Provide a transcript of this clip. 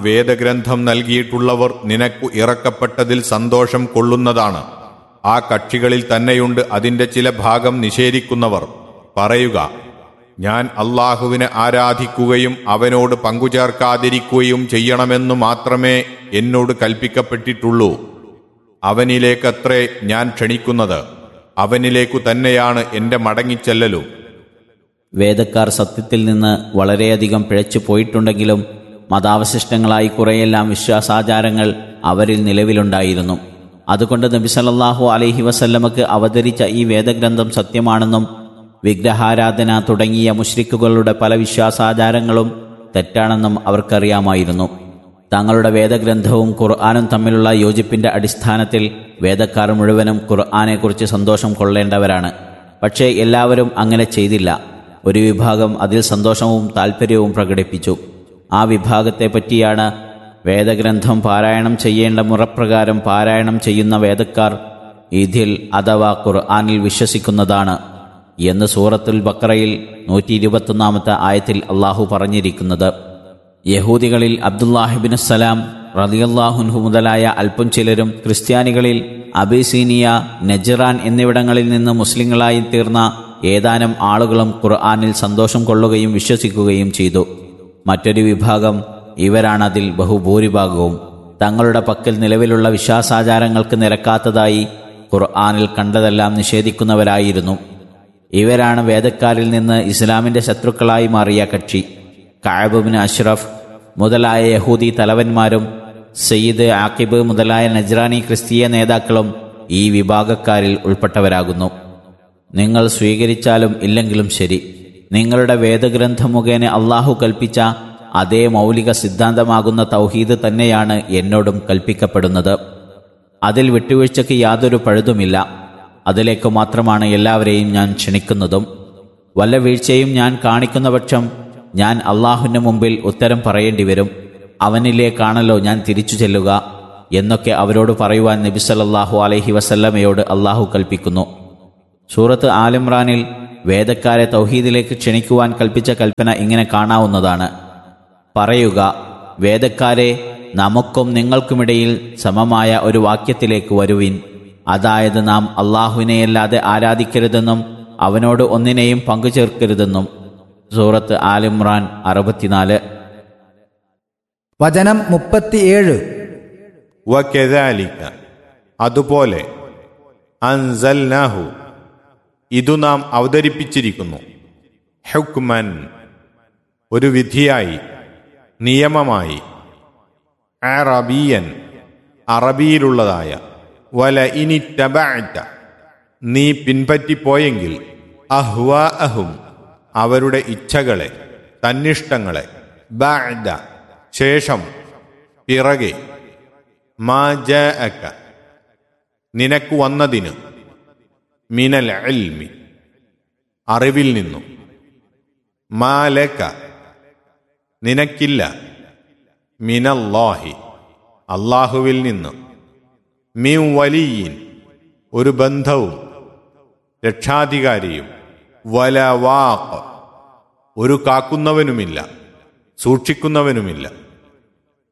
വേദഗ്രന്ഥം നൽകിയിട്ടുള്ളവർ നിനക്കു ഇറക്കപ്പെട്ടതിൽ സന്തോഷം കൊള്ളുന്നതാണ് ആ കക്ഷികളിൽ തന്നെയുണ്ട് അതിന്റെ ചില ഭാഗം നിഷേധിക്കുന്നവർ പറയുക ഞാൻ അള്ളാഹുവിനെ ആരാധിക്കുകയും അവനോട് പങ്കുചേർക്കാതിരിക്കുകയും ചെയ്യണമെന്നു മാത്രമേ എന്നോട് കൽപ്പിക്കപ്പെട്ടിട്ടുള്ളൂ അവനിലേക്കത്രേ ഞാൻ ക്ഷണിക്കുന്നത് അവനിലേക്കു തന്നെയാണ് എന്റെ മടങ്ങിച്ചെല്ലലും വേദക്കാർ സത്യത്തിൽ നിന്ന് വളരെയധികം പിഴച്ചു പോയിട്ടുണ്ടെങ്കിലും മതാവശിഷ്ടങ്ങളായി കുറെയെല്ലാം വിശ്വാസാചാരങ്ങൾ അവരിൽ നിലവിലുണ്ടായിരുന്നു അതുകൊണ്ട് നബി സല്ലല്ലാഹു അലൈഹി വസല്ലമക്ക് അവതരിച്ച ഈ വേദഗ്രന്ഥം സത്യമാണെന്നും വിഗ്രഹാരാധന തുടങ്ങിയ മുഷ്രിക്കുകളുടെ പല വിശ്വാസാചാരങ്ങളും തെറ്റാണെന്നും അവർക്കറിയാമായിരുന്നു തങ്ങളുടെ വേദഗ്രന്ഥവും ഖുർആാനും തമ്മിലുള്ള യോജിപ്പിന്റെ അടിസ്ഥാനത്തിൽ വേദക്കാർ മുഴുവനും ഖുർആാനെക്കുറിച്ച് സന്തോഷം കൊള്ളേണ്ടവരാണ് പക്ഷേ എല്ലാവരും അങ്ങനെ ചെയ്തില്ല ഒരു വിഭാഗം അതിൽ സന്തോഷവും താൽപ്പര്യവും പ്രകടിപ്പിച്ചു ആ വിഭാഗത്തെ പറ്റിയാണ് വേദഗ്രന്ഥം പാരായണം ചെയ്യേണ്ട മുറപ്രകാരം പാരായണം ചെയ്യുന്ന വേദക്കാർ ഇതിൽ അഥവാ ഖുർആാനിൽ വിശ്വസിക്കുന്നതാണ് എന്ന് സൂറത്തുൽ ബക്രയിൽ നൂറ്റി ഇരുപത്തൊന്നാമത്തെ ആയത്തിൽ അള്ളാഹു പറഞ്ഞിരിക്കുന്നത് യഹൂദികളിൽ അബ്ദുല്ലാഹിബിൻ സലാം റലിയല്ലാഹുൻഹു മുതലായ അല്പം ചിലരും ക്രിസ്ത്യാനികളിൽ അബിസീനിയ നജറാൻ എന്നിവിടങ്ങളിൽ നിന്ന് മുസ്ലിങ്ങളായി തീർന്ന ഏതാനും ആളുകളും ഖുർആാനിൽ സന്തോഷം കൊള്ളുകയും വിശ്വസിക്കുകയും ചെയ്തു മറ്റൊരു വിഭാഗം ഇവരാണതിൽ ബഹുഭൂരിഭാഗവും തങ്ങളുടെ പക്കൽ നിലവിലുള്ള വിശ്വാസാചാരങ്ങൾക്ക് നിരക്കാത്തതായി ഖുർആാനിൽ കണ്ടതെല്ലാം നിഷേധിക്കുന്നവരായിരുന്നു ഇവരാണ് വേദക്കാരിൽ നിന്ന് ഇസ്ലാമിന്റെ ശത്രുക്കളായി മാറിയ കക്ഷി കായബുബിൻ അഷ്റഫ് മുതലായ യഹൂദി തലവന്മാരും സയ്യിദ് ആക്കിബ് മുതലായ നജ്രാനി ക്രിസ്തീയ നേതാക്കളും ഈ വിഭാഗക്കാരിൽ ഉൾപ്പെട്ടവരാകുന്നു നിങ്ങൾ സ്വീകരിച്ചാലും ഇല്ലെങ്കിലും ശരി നിങ്ങളുടെ വേദഗ്രന്ഥം മുഖേന അള്ളാഹു കൽപ്പിച്ച അതേ മൗലിക സിദ്ധാന്തമാകുന്ന തൗഹീദ് തന്നെയാണ് എന്നോടും കൽപ്പിക്കപ്പെടുന്നത് അതിൽ വിട്ടുവീഴ്ചയ്ക്ക് യാതൊരു പഴുതുമില്ല അതിലേക്ക് മാത്രമാണ് എല്ലാവരെയും ഞാൻ ക്ഷണിക്കുന്നതും വല്ല വീഴ്ചയും ഞാൻ കാണിക്കുന്ന പക്ഷം ഞാൻ അള്ളാഹുവിന് മുമ്പിൽ ഉത്തരം പറയേണ്ടി വരും അവനിലേക്കാണല്ലോ ഞാൻ തിരിച്ചു ചെല്ലുക എന്നൊക്കെ അവരോട് പറയുവാൻ നബി സല്ലല്ലാഹു അലൈഹി വസല്ലമയോട് അള്ളാഹു കൽപ്പിക്കുന്നു സൂറത്ത് ആലിമ്രാനിൽ വേദക്കാരെ തൗഹീദിലേക്ക് ക്ഷണിക്കുവാൻ കൽപ്പിച്ച കൽപ്പന ഇങ്ങനെ കാണാവുന്നതാണ് പറയുക വേദക്കാരെ നമുക്കും നിങ്ങൾക്കുമിടയിൽ സമമായ ഒരു വാക്യത്തിലേക്ക് വരുവിൻ അതായത് നാം അള്ളാഹുവിനെയല്ലാതെ ആരാധിക്കരുതെന്നും അവനോട് ഒന്നിനെയും പങ്കുചേർക്കരുതെന്നും സൂറത്ത് ആലിമ്രാൻ അറുപത്തിനാല് വചനം മുപ്പത്തിയേഴ് വകെദാലിക അതുപോലെ അൻസൽനാഹു ഇതു നാം അവതരിപ്പിച്ചിരിക്കുന്നു ഹുക്മൻ ഒരു വിധിയായി നിയമമായി അറബിയൻ അറബിയിലുള്ളതായ വല ഇനി ടബഅത നീ പിൻപറ്റിപ്പോയെങ്കിൽ അഹ്വാ അഹും അവരുടെ ഇച്ഛകളെ തന്നിഷ്ടങ്ങളെ ബഅദ ശേഷം പിറകെ മാ ജഅക നിനക്ക് വന്നതിന് മിനൽ ഇൽമി അറിവിൽ നിന്നും മാലക നിനക്കില്ല മിനല്ലാഹി അള്ളാഹുവിൽ നിന്ന് മിൻ വലിയീൻ ഒരു ബന്ധവും രക്ഷാധികാരിയും വലവാഖ് ഒരു കാക്കുന്നവനുമില്ല സൂക്ഷിക്കുന്നവനുമില്ല